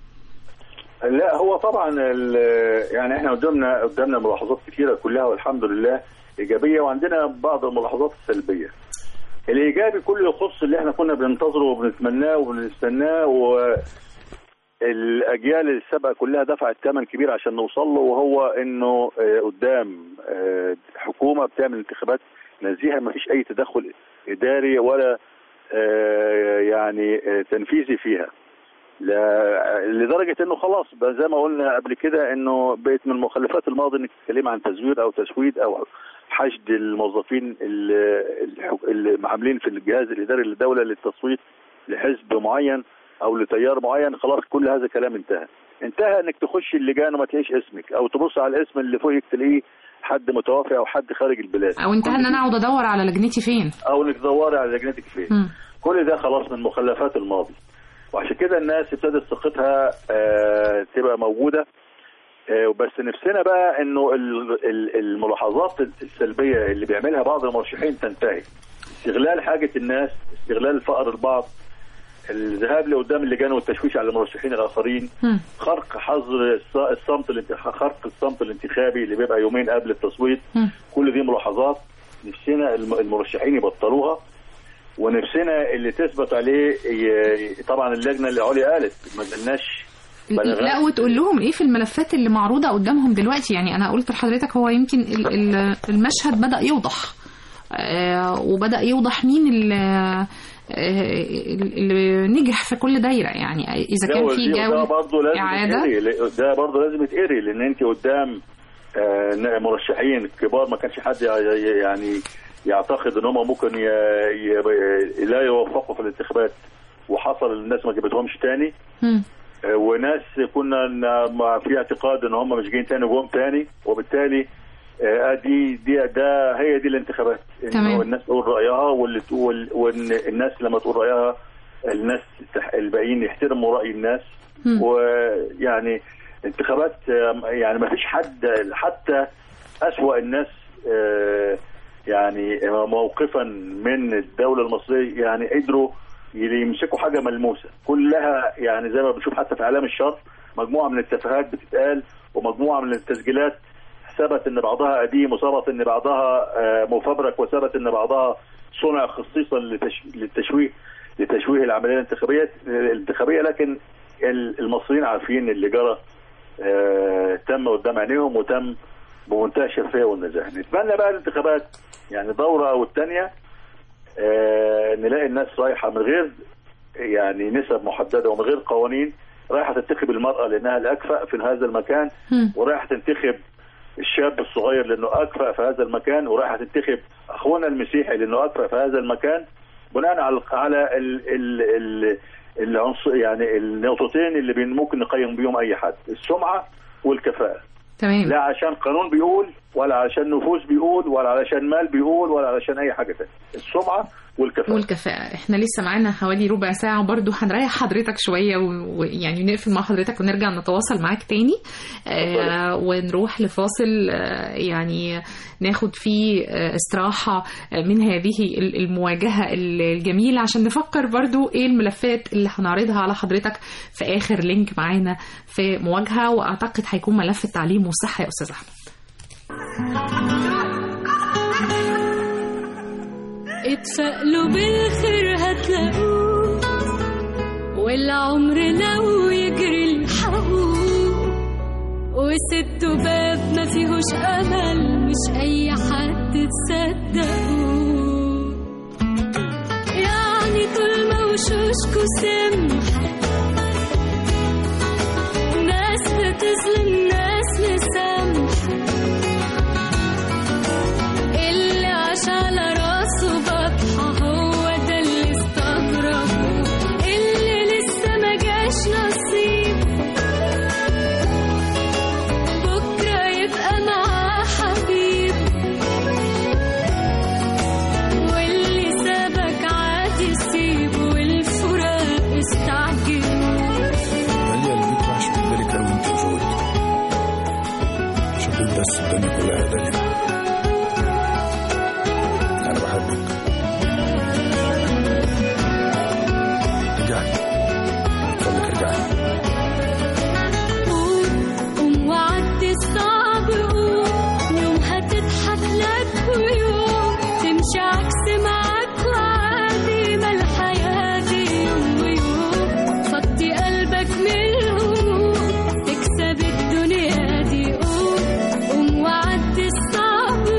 لا هو طبعا ال- يعني احنا قدامنا قدامنا ملاحظات كثيره كلها والحمد لله ايجابيه وعندنا بعض الملاحظات السلبيه. الايجابي كله يخص اللي احنا كنا بننتظره وبنتمناه وبنستناه والاجيال السابقه كلها دفعت ثمن كبير عشان نوصل له وهو انه آه، قدام آه، حكومه بتعمل انتخابات نزيهه ما فيش اي تدخل اداري ولا آه، يعني آه، تنفيذي فيها. لا- لدرجه انه خلاص بقى زي ما قلنا قبل كده انه بقت من مخلفات الماضي انك تتكلم عن تزوير او تسويد او حشد الموظفين اللي اللي عاملين في الجهاز الاداري للدوله للتصويت لحزب معين او لتيار معين خلاص كل هذا الكلام انتهى. انتهى انك تخش اللجان وما تلاقيش اسمك او تبص على الاسم اللي فوقك تلاقيه حد متوافي او حد خارج البلاد أو انتهى إن أنا أقعد أدور على لجنتي فين او انك تدوري على لجنتك فين. مم. كل ده خلاص من مخلفات الماضي وعشان كده الناس ابتدت ثقتها آه، تبقى موجوده آه، بس نفسنا بقى انه ال- ال- الملاحظات السلبيه اللي بيعملها بعض المرشحين تنتهي استغلال حاجه الناس استغلال الفقر البعض الذهاب لقدام اللجان والتشويش على المرشحين الاخرين مم. خرق حظر الص- الصمت الانت- خرق الصمت الانتخابي اللي بيبقى يومين قبل التصويت مم. كل دي ملاحظات نفسنا الم- المرشحين يبطلوها ونفسنا اللي تثبت عليه ي- طبعا اللجنه العليا قالت ما لناش لا وتقول لهم ايه في الملفات اللي معروضه قدامهم دلوقتي يعني انا قلت لحضرتك هو يمكن ال- ال- المشهد بدا يوضح آه، وبدا يوضح مين اللي آه، اللي نجح في كل دايره يعني اذا كان في ده جوله برضه لازم اعاده يتقري ده برضه لازم يتقري لان انت قدام آه، مرشحين كبار ما كانش حد ي- ي- يعني يعتقد ان هم ممكن ي... ي... لا يوفقوا في الانتخابات وحصل الناس ما جابتهمش تاني مم. آه، وناس كنا ن- ما في اعتقاد ان هم مش جايين تاني جم تاني وبالتالي آه، دي دي ده هي دي الانتخابات تمام. انه الناس تقول رايها واللي تقول وان الناس لما تقول رايها الناس تح- الباقيين يحترموا راي الناس مم. ويعني انتخابات آه، يعني ما فيش حد حتى أسوأ الناس آه، يعني موقفا من الدولة المصرية يعني قدروا يمسكوا حاجة ملموسة كلها يعني زي ما بنشوف حتى في إعلام الشر مجموعة من التفاهات بتتقال ومجموعة من التسجيلات ثبت ان بعضها قديم وثبت ان بعضها آه، مفبرك وثبت ان بعضها صنع خصيصا لتش- للتشويه لتشويه العمليه الانتخابيه الانتخابيه لكن ال- المصريين عارفين اللي جرى آه، تم قدام عينيهم وتم بمنتهى الشفافيه والنزاهه نتمنى بقى الانتخابات يعني دوره او الثانيه نلاقي الناس رايحه من غير يعني نسب محدده ومن غير قوانين رايحه تنتخب المراه لانها الاكفأ في هذا المكان مم. ورايحه تنتخب الشاب الصغير لانه اكفأ في هذا المكان ورايحه تنتخب اخونا المسيحي لانه اكفأ في هذا المكان بناء على على ال ال ال العنصر يعني النقطتين اللي بين ممكن نقيم بيهم اي حد السمعه والكفاءه تمام لا عشان قانون بيقول ولا علشان نفوذ بيقول ولا علشان مال بيقول ولا علشان اي حاجه تانية السمعه والكفاءه والكفاءة احنا لسه معانا حوالي ربع ساعة برضو هنريح حضرتك شوية و- ويعني نقفل مع حضرتك ونرجع نتواصل معاك تاني آه ونروح لفاصل آه يعني ناخد فيه آه استراحة آه من هذه ال- المواجهة ال- الجميلة عشان نفكر برضو ايه الملفات اللي هنعرضها على حضرتك في آخر لينك معانا في مواجهة وأعتقد هيكون ملف التعليم والصحة يا أستاذ أحمد اتفائلوا بالخير هتلاقوه والعمر لو يجري الحقوق وسدوا باب ما فيهوش امل مش اي حد تصدقوه يعني طول ما وشوشكوا سمحة ناس بتظلم ناس مسامحة اللي عاش على راسه بطحة هو ده اللي استغربه اللي لسه ما جاش نصيب بكرة يبقى معاه حبيب واللي سابك عادي سيبه والفراق استعجلوا مالية البيت وحش من بالك أوي أنت وزوجك شوفي بس الدنيا كلها دنيا أنا بحبك رجعي اتفضلك رجعي قوم وعدي الصعب قوم يوم هتضحك لك ويوم تمشي عكس معاك وعادي ما الحياة دي يوم ويوم فضي قلبك من الهموم تكسب الدنيا دي قوم قوم وعدي الصعب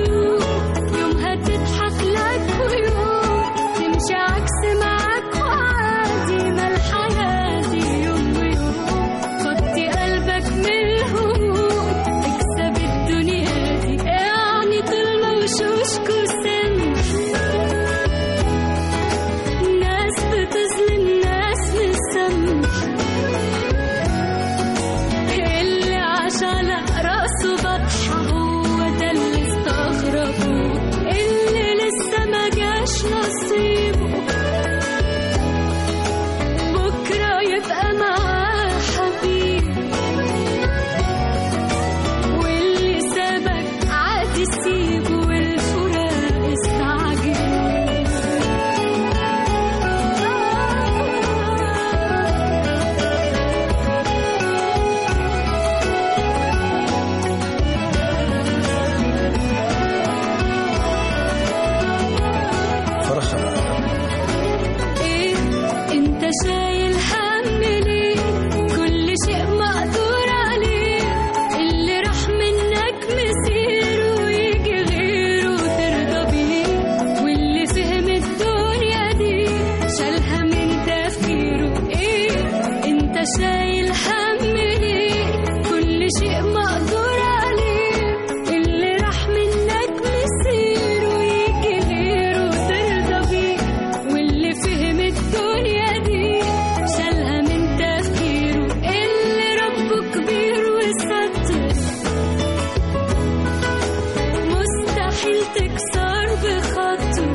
تكسر بخطه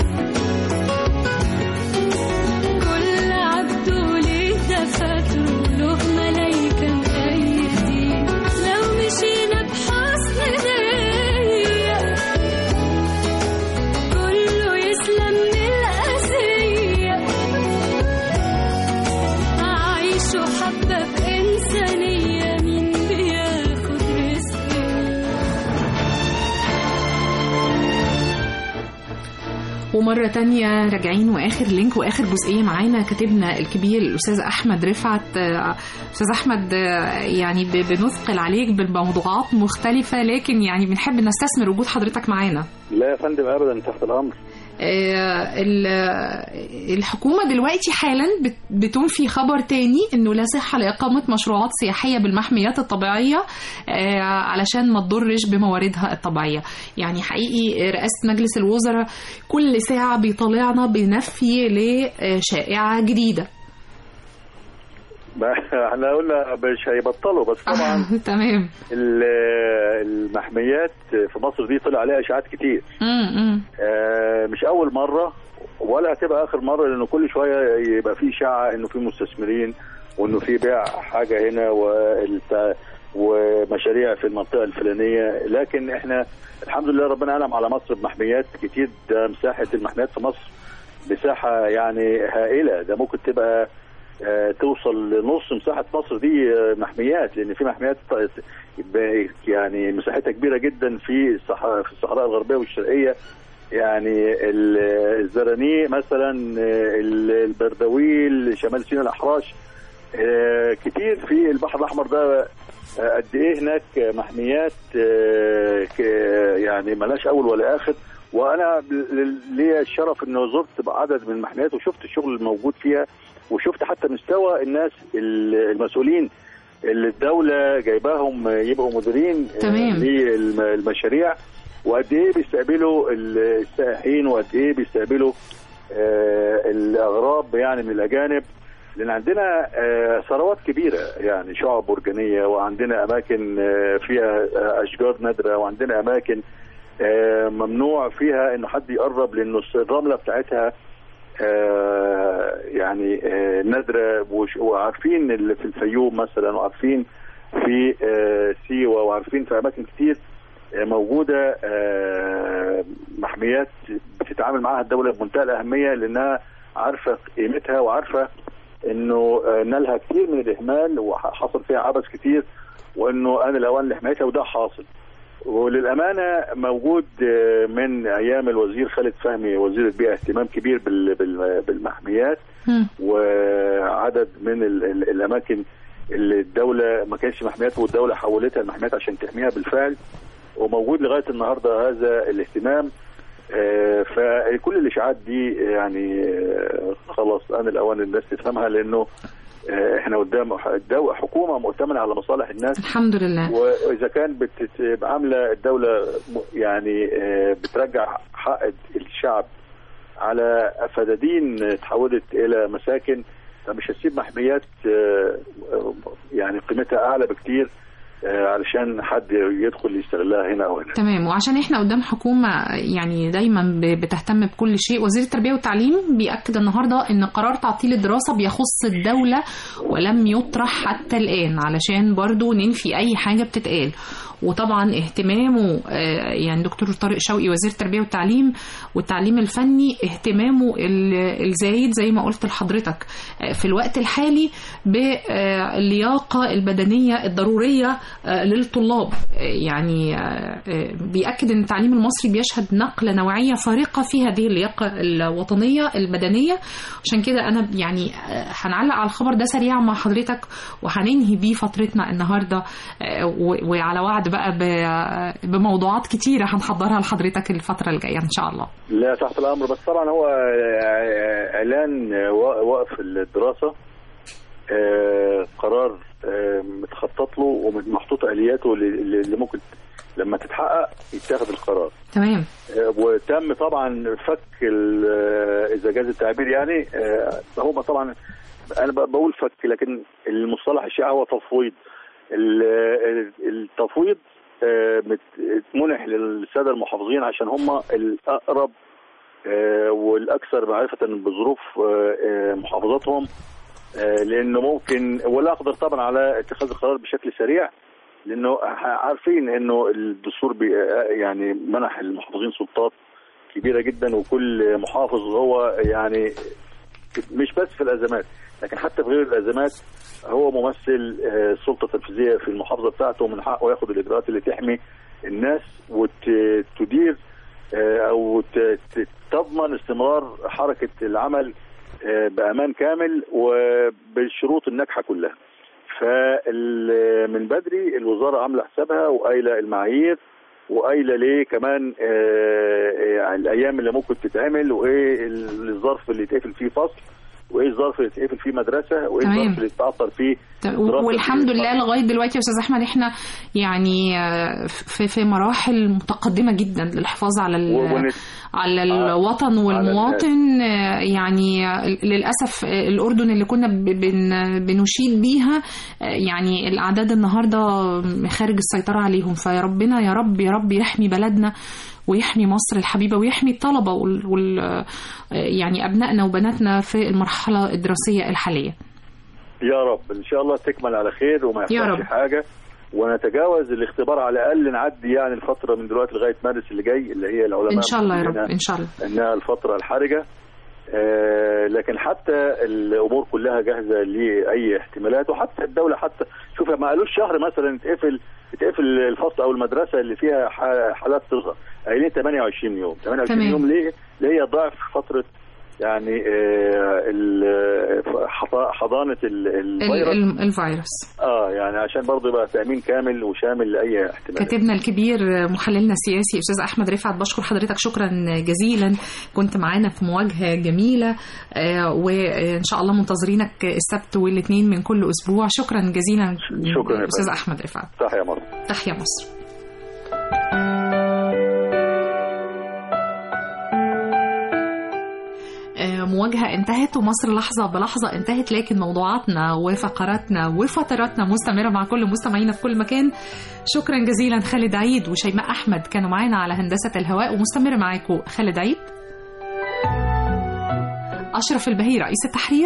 كل عبد وليه دفاتره له ملايكة مأيدين لو مشينا بحسن نية كله يسلم من الأذية أعيشه حبة بإنسانية مين بياخد رزقي ومرة تانية راجعين وآخر لينك وآخر جزئية معانا كاتبنا الكبير الأستاذ أحمد رفعت آه، أستاذ أحمد آه، يعني ب- بنثقل عليك بالموضوعات مختلفة لكن يعني بنحب نستثمر وجود حضرتك معانا لا يا فندم ابدا تحت الامر آه، ال- الحكومة دلوقتي حالا بت- بتنفي خبر تاني انه لا صحة لإقامة مشروعات سياحية بالمحميات الطبيعية آه، علشان ما تضرش بمواردها الطبيعية يعني حقيقي رئاسة مجلس الوزراء كل ساعة بيطلعنا بنفي لشائعة جديدة ما احنا قلنا مش هيبطلوا بس طبعا تمام ال- المحميات في مصر دي طلع عليها اشاعات كتير م- م. آه، مش اول مره ولا هتبقى اخر مره لانه كل شويه يبقى في اشاعه انه في مستثمرين وانه في بيع حاجه هنا والت- ومشاريع في المنطقه الفلانيه لكن احنا الحمد لله ربنا انعم على مصر بمحميات كتير ده مساحه المحميات في مصر مساحه يعني هائله ده ممكن تبقى آه، توصل لنص مساحه مصر دي آه، محميات لان في محميات ط- ب- يعني مساحتها كبيره جدا في الصحراء في الصحراء الغربيه والشرقيه يعني ال- الزرانيق مثلا آه، ال- البردويل شمال سيناء الاحراش آه، كتير في البحر الاحمر ده آه، قد ايه هناك محميات آه، ك- يعني ملاش اول ولا اخر وانا ل- ليا الشرف انه زرت عدد من المحميات وشفت الشغل الموجود فيها وشفت حتى مستوى الناس ال- المسؤولين اللي الدوله جايباهم يبقوا مديرين آه، تمام. للمشاريع وقد ايه بيستقبلوا السائحين وقد ايه بيستقبلوا آه، الاغراب يعني من الاجانب لان عندنا آه، ثروات كبيره يعني شعب برجانيه وعندنا اماكن آه، فيها آه، اشجار نادره وعندنا اماكن آه، ممنوع فيها انه حد يقرب لانه الرمله بتاعتها آه، يعني آه، نادره وش- وعارفين اللي في الفيوم مثلا وعارفين في آه، سيوه وعارفين في اماكن كتير آه، موجوده آه، محميات بتتعامل معاها الدوله بمنتهى الاهميه لانها عارفه قيمتها وعارفه انه آه، نالها كتير من الاهمال وحصل فيها عبث كتير وانه ان الاوان لحمايتها وده حاصل وللامانه موجود آه، من ايام الوزير خالد فهمي وزير البيئه اهتمام كبير بال- بال- بالمحميات م. وعدد من ال- ال- الاماكن اللي الدوله ما كانش محميات والدوله حولتها المحميات عشان تحميها بالفعل وموجود لغايه النهارده هذا الاهتمام آه، فكل الاشاعات دي يعني آه، خلاص ان الاوان الناس تفهمها لانه آه، احنا قدام ح- الدو- حكومه مؤتمنه على مصالح الناس الحمد لله واذا كان بتت- عامله الدوله م- يعني آه، بترجع حق الشعب على فدادين اتحولت الى مساكن فمش هتسيب محميات آه، آه، يعني قيمتها اعلى بكتير آه، علشان حد يدخل يستغلها هنا او هنا تمام وعشان احنا قدام حكومة يعني دايما ب- بتهتم بكل شيء وزير التربية والتعليم بيأكد النهاردة ان قرار تعطيل الدراسة بيخص الدولة ولم يطرح حتى الآن علشان برضو ننفي أي حاجة بتتقال وطبعا اهتمامه آه، يعني دكتور طارق شوقي وزير التربية والتعليم والتعليم الفني اهتمامه ال- الزايد زي ما قلت لحضرتك آه، في الوقت الحالي باللياقة البدنية الضرورية آه، للطلاب آه، يعني آه، آه، بيأكد ان التعليم المصري بيشهد نقلة نوعية فارقة في هذه اللياقة الوطنية البدنية عشان كده انا يعني آه، هنعلق على الخبر ده سريعا مع حضرتك وهننهي بيه فترتنا النهارده آه، و- وعلى وعد بقى ب- بموضوعات كتيرة هنحضرها لحضرتك الفترة الجاية ان شاء الله لا تحت الامر بس طبعا هو آه، اعلان آه، وقف الدراسه آه، قرار آه، متخطط له ومحطوط الياته اللي اللي ممكن لما تتحقق يتاخد القرار تمام آه، وتم طبعا فك ال- آه، اذا جاز التعبير يعني آه، هم طبعا انا ب- بقول فك لكن المصطلح الشائع هو تفويض ال- ال- التفويض آه، مت- منح للساده المحافظين عشان هم الاقرب آه، والاكثر معرفه بظروف آه، آه، محافظاتهم آه، لانه ممكن ولا اقدر طبعا على اتخاذ القرار بشكل سريع لانه ح- عارفين انه الدستور بي يعني منح المحافظين سلطات كبيره جدا وكل محافظ هو يعني مش بس في الازمات لكن حتى في غير الازمات هو ممثل آه، السلطه التنفيذيه في المحافظه بتاعته ومن حقه ياخد الاجراءات اللي تحمي الناس وتدير او ت- ت- تضمن استمرار حركه العمل آه، بامان كامل وبالشروط الناجحه كلها. فمن بدري الوزاره عامله حسابها وقايله المعايير وقايله ليه كمان آه، آه، الايام اللي ممكن تتعمل وايه الظرف اللي يتقفل فيه فصل وايه الظرف اللي يتقفل فيه مدرسه وايه تمام. الظرف اللي يتعطل فيه طيب، دراسة والحمد في- لله لغايه دلوقتي يا استاذ احمد احنا يعني آه، في في مراحل متقدمه جدا للحفاظ على ال- و- ونت- على الوطن والمواطن آه، يعني آه، للاسف آه، الاردن اللي كنا ب- بن- بنشيد بيها آه، يعني الاعداد النهارده خارج السيطره عليهم فيا ربنا يا رب يا رب يحمي بلدنا ويحمي مصر الحبيبه ويحمي الطلبه وال وال- آه، يعني ابنائنا وبناتنا في المرحله الدراسيه الحاليه يا رب ان شاء الله تكمل على خير وما يا يحصلش رب. حاجه ونتجاوز الاختبار على الاقل نعدي يعني الفتره من دلوقتي لغايه مارس اللي جاي اللي هي العلماء ان شاء الله يا رب مقولين ان شاء الله انها الفتره الحرجه آه لكن حتى الامور كلها جاهزه لاي احتمالات وحتى الدوله حتى شوف ما قالوش شهر مثلا يتقفل يتقفل الفصل او المدرسه اللي فيها ح- حالات تظهر قايلين 28 يوم 28 تمام. يوم ليه؟ اللي هي ضعف فتره يعني آه ال- حض- حضانه ال- ال- الفيروس ال- الفيروس اه يعني عشان برضه يبقى تامين كامل وشامل لاي احتمالات كاتبنا الكبير محللنا السياسي استاذ احمد رفعت بشكر حضرتك شكرا جزيلا كنت معانا في مواجهه جميله آه، وان شاء الله منتظرينك السبت والاثنين من كل اسبوع شكرا جزيلا شكرا يا استاذ فندم. احمد رفعت صح يا مرة تحيا مصر آه، مواجهة انتهت ومصر لحظة بلحظة انتهت لكن موضوعاتنا وفقراتنا وفتراتنا مستمرة مع كل مستمعينا في كل مكان شكرا جزيلا خالد عيد وشيماء أحمد كانوا معانا على هندسة الهواء ومستمرة معاكم خالد عيد أشرف البهي رئيس التحرير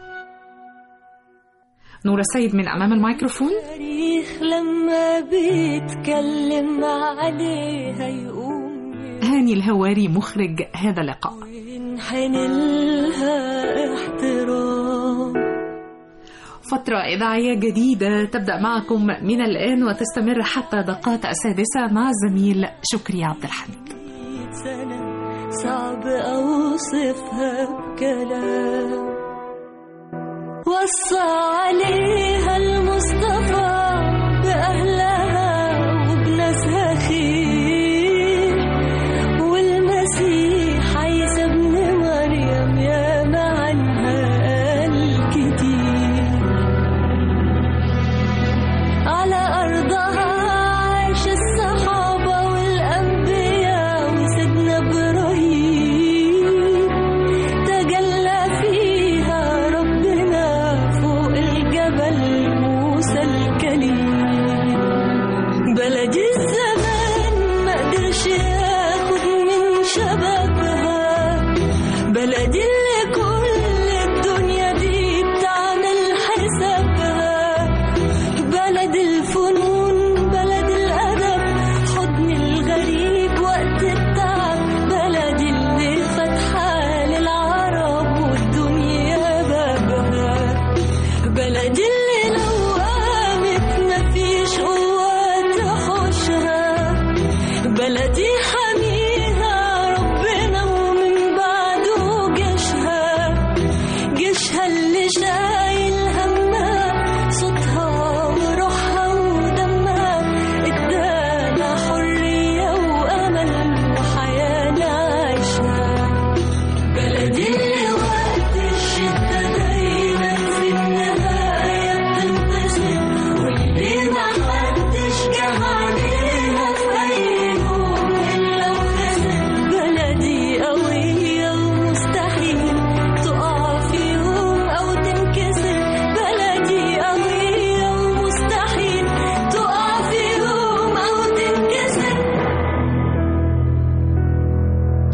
نورة سيد من أمام الميكروفون تاريخ لما بيتكلم عليها يقوم هاني الهواري مخرج هذا اللقاء ينحني لها احترام فترة إذاعية جديدة تبدأ معكم من الآن وتستمر حتى دقات السادسة مع الزميل شكري عبد الحميد سنة صعب أوصفها بكلام وصى عليها المصطفى